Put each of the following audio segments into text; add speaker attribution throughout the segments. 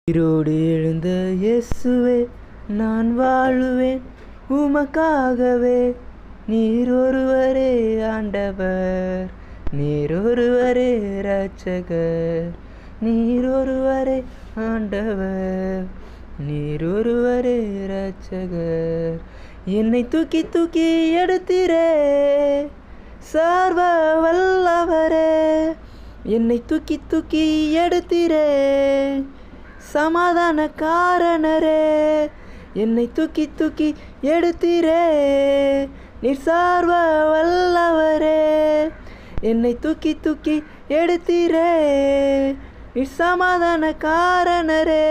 Speaker 1: உயிரோடு எழுந்த இயேசுவே நான் வாழுவேன் உமக்காகவே நீர் ஒருவரே ஆண்டவர் நீர் ஒருவரே இரட்சகர் நீர் ஒருவரே ஆண்டவர் நீர் ஒருவரே இரட்சகர் என்னை தூக்கி தூக்கி எடுத்தீரே சர்வ வல்லவரே என்னை தூக்கி தூக்கி எடுத்தீரே சமாதான காரணரே என்னை தூக்கி தூக்கி எடுத்தீரே நீர் சார்வ வல்லவரே என்னை தூக்கி தூக்கி எடுத்தீரே நீர் சமாதான காரணரே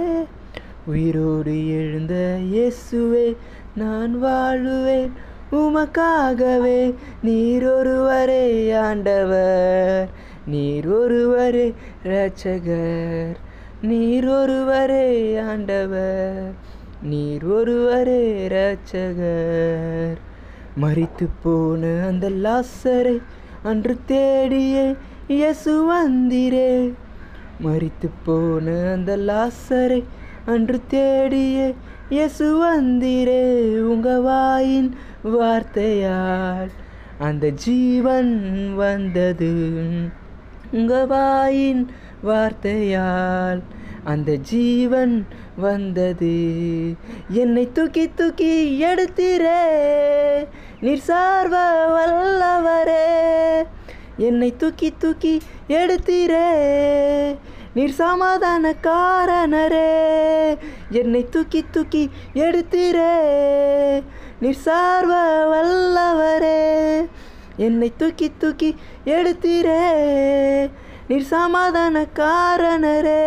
Speaker 1: உயிரோடு எழுந்த இயேசுவே நான் வாழுவேன் உமக்காகவே நீர் ஒருவரே ஆண்டவர் நீர் ஒருவரே இரட்சகர் நீர் ஒருவரே ஆண்டவர் நீர் ஒருவரே இரட்சகர் மரித்து போன அந்த லாசரை அன்று தேடியே இயேசு வந்திரே மரித்து போன அந்த லாசரை அன்று தேடியே இயேசு வந்திரே உங்க வாயின் வார்த்தையால் அந்த ஜீவன் வந்தது உங்க வாயின் வார்த்தையால் அந்த ஜீவன் வந்தது என்னை தூக்கி தூக்கி எடுத்தீரே நீர் சார்வ வல்லவரே என்னை தூக்கி தூக்கி எடுத்தீரே நீர் சமாதான காரணரே என்னை தூக்கி தூக்கி எடுத்தீரே நீர் சார்வ வல்லவரே என்னை தூக்கி தூக்கி எடுத்தீரே நீர் சமாதான காரணரே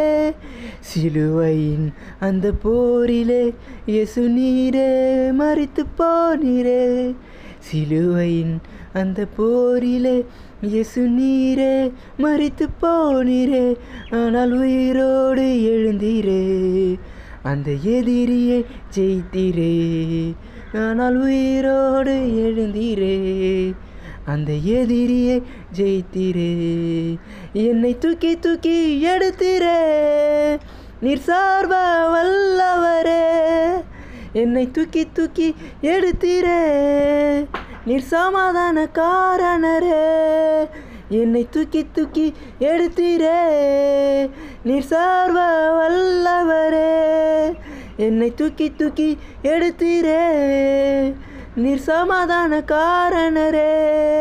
Speaker 1: சிலுவையின் அந்த போரிலே இயேசு நீரே மறித்து போனீரே சிலுவையின் அந்த போரிலே இயேசு நீரே மறித்து போனீரே ஆனால் உயிரோடு எழுந்தீரே அந்த எதிரியை ஜெயித்தீரே ஆனால் உயிரோடு எழுந்தீரே அந்த எதிரியை ஜெயித்தீரே என்னை தூக்கி தூக்கி எடுத்தீரே நீர் சார்வ வல்லவரே என்னை தூக்கி தூக்கி எடுத்தீரே நீர் சமாதான காரணரே என்னை தூக்கி தூக்கி எடுத்தீரே நீர் சார்வ வல்லவரே என்னை தூக்கி தூக்கி எடுத்தீரே நீர் சமாதான காரணரே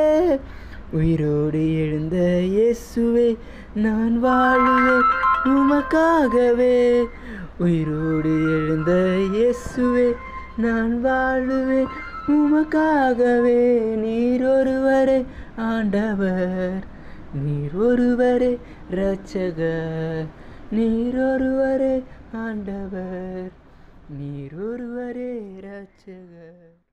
Speaker 1: உயிரோடு எழுந்த இயேசுவே நான் வாழுவேன் உமக்காகவே உயிரோடு எழுந்த இயேசுவே நான் வாழுவேன் உமக்காகவே நீர் ஒருவரே ஆண்டவர் நீர் ஒருவரே இரட்சகர் நீர் ஒருவரே ஆண்டவர் நீர் ஒருவரே இரட்சகர்